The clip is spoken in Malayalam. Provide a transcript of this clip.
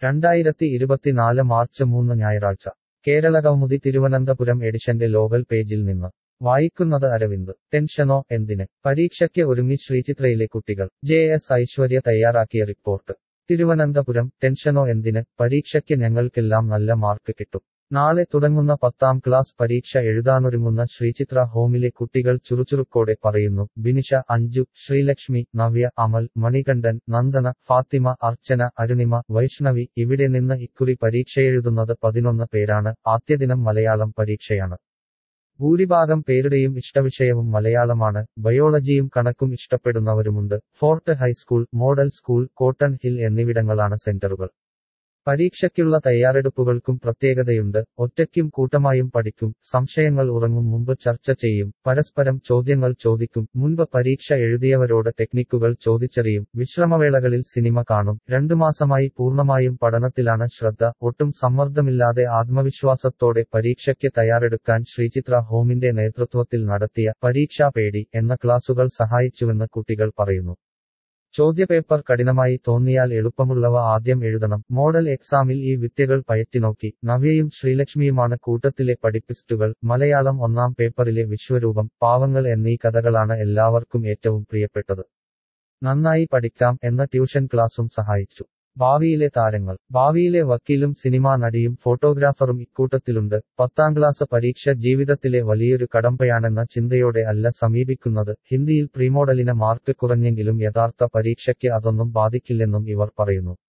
രണ്ടായിരത്തി ഇരുപത്തിനാല് മാർച്ച് മൂന്ന് ഞായറാഴ്ച കേരള കൗമുദി തിരുവനന്തപുരം എഡിഷന്റെ ലോകൽ പേജിൽ നിന്ന് വായിക്കുന്നത് അരവിന്ദ് ടെൻഷനോ എന്തിന് പരീക്ഷയ്ക്ക് ഒരുങ്ങി ശ്രീചിത്രയിലെ കുട്ടികൾ ജെ എസ് ഐശ്വര്യ തയ്യാറാക്കിയ റിപ്പോർട്ട് തിരുവനന്തപുരം ടെൻഷനോ എന്തിന് പരീക്ഷയ്ക്ക് ഞങ്ങൾക്കെല്ലാം നല്ല മാർക്ക് കിട്ടും നാളെ തുടങ്ങുന്ന പത്താം ക്ലാസ് പരീക്ഷ എഴുതാനൊരുങ്ങുന്ന ശ്രീചിത്ര ഹോമിലെ കുട്ടികൾ ചുറുചുറുക്കോടെ പറയുന്നു ബിനിഷ അഞ്ജു ശ്രീലക്ഷ്മി നവ്യ അമൽ മണികണ്ഠൻ നന്ദന ഫാത്തിമ അർച്ചന അരുണിമ വൈഷ്ണവി ഇവിടെ നിന്ന് ഇക്കുറി പരീക്ഷയെഴുതുന്നത് പതിനൊന്ന് പേരാണ് ആദ്യദിനം മലയാളം പരീക്ഷയാണ് ഭൂരിഭാഗം പേരുടെയും ഇഷ്ടവിഷയവും മലയാളമാണ് ബയോളജിയും കണക്കും ഇഷ്ടപ്പെടുന്നവരുമുണ്ട് fort high school model school cotton hill എന്നിവിടങ്ങളാണ് സെന്ററുകൾ പരീക്ഷയ്ക്കുള്ള തയ്യാറെടുപ്പുകൾക്കും പ്രത്യേകതയുണ്ട് ഒറ്റയ്ക്കും കൂട്ടമായും പഠിക്കും സംശയങ്ങൾ ഉറങ്ങും മുമ്പ് ചർച്ച ചെയ്യും പരസ്പരം ചോദ്യങ്ങൾ ചോദിക്കും മുൻപ് പരീക്ഷ എഴുതിയവരോട് ടെക്നിക്കുകൾ ചോദിച്ചറിയും വിശ്രമവേളകളിൽ സിനിമ കാണും രണ്ടു മാസമായി പൂർണ്ണമായും പഠനത്തിലാണ് ശ്രദ്ധ ഒട്ടും സമ്മർദ്ദമില്ലാതെ ആത്മവിശ്വാസത്തോടെ പരീക്ഷയ്ക്ക് തയ്യാറെടുക്കാൻ ശ്രീചിത്ര ഹോമിന്റെ നേതൃത്വത്തിൽ നടത്തിയ പരീക്ഷാ പേടി എന്ന ക്ലാസുകൾ സഹായിച്ചുവെന്ന് കുട്ടികൾ പറയുന്നു ചോദ്യപേപ്പർ കഠിനമായി തോന്നിയാൽ എളുപ്പമുള്ളവ ആദ്യം എഴുതണം മോഡൽ എക്സാമിൽ ഈ വിദ്യകൾ പയറ്റിനോക്കി നവ്യയും ശ്രീലക്ഷ്മിയുമാണ് കൂട്ടത്തിലെ പഠിപ്പിസ്റ്റുകൾ മലയാളം ഒന്നാം പേപ്പറിലെ വിശ്വരൂപം പാവങ്ങൾ എന്നീ കഥകളാണ് എല്ലാവർക്കും ഏറ്റവും പ്രിയപ്പെട്ടത് നന്നായി പഠിക്കാം എന്ന ട്യൂഷൻ ക്ലാസും സഹായിച്ചു ഭാവിയിലെ താരങ്ങൾ ഭാവിയിലെ വക്കീലും സിനിമാ നടിയും ഫോട്ടോഗ്രാഫറും ഇക്കൂട്ടത്തിലുണ്ട് പത്താം ക്ലാസ് പരീക്ഷ ജീവിതത്തിലെ വലിയൊരു കടമ്പയാണെന്ന ചിന്തയോടെ അല്ല സമീപിക്കുന്നത് ഹിന്ദിയിൽ പ്രീമോഡലിന് മാർക്ക് കുറഞ്ഞെങ്കിലും യഥാർത്ഥ പരീക്ഷയ്ക്ക് അതൊന്നും ബാധിക്കില്ലെന്നും ഇവർ പറയുന്നു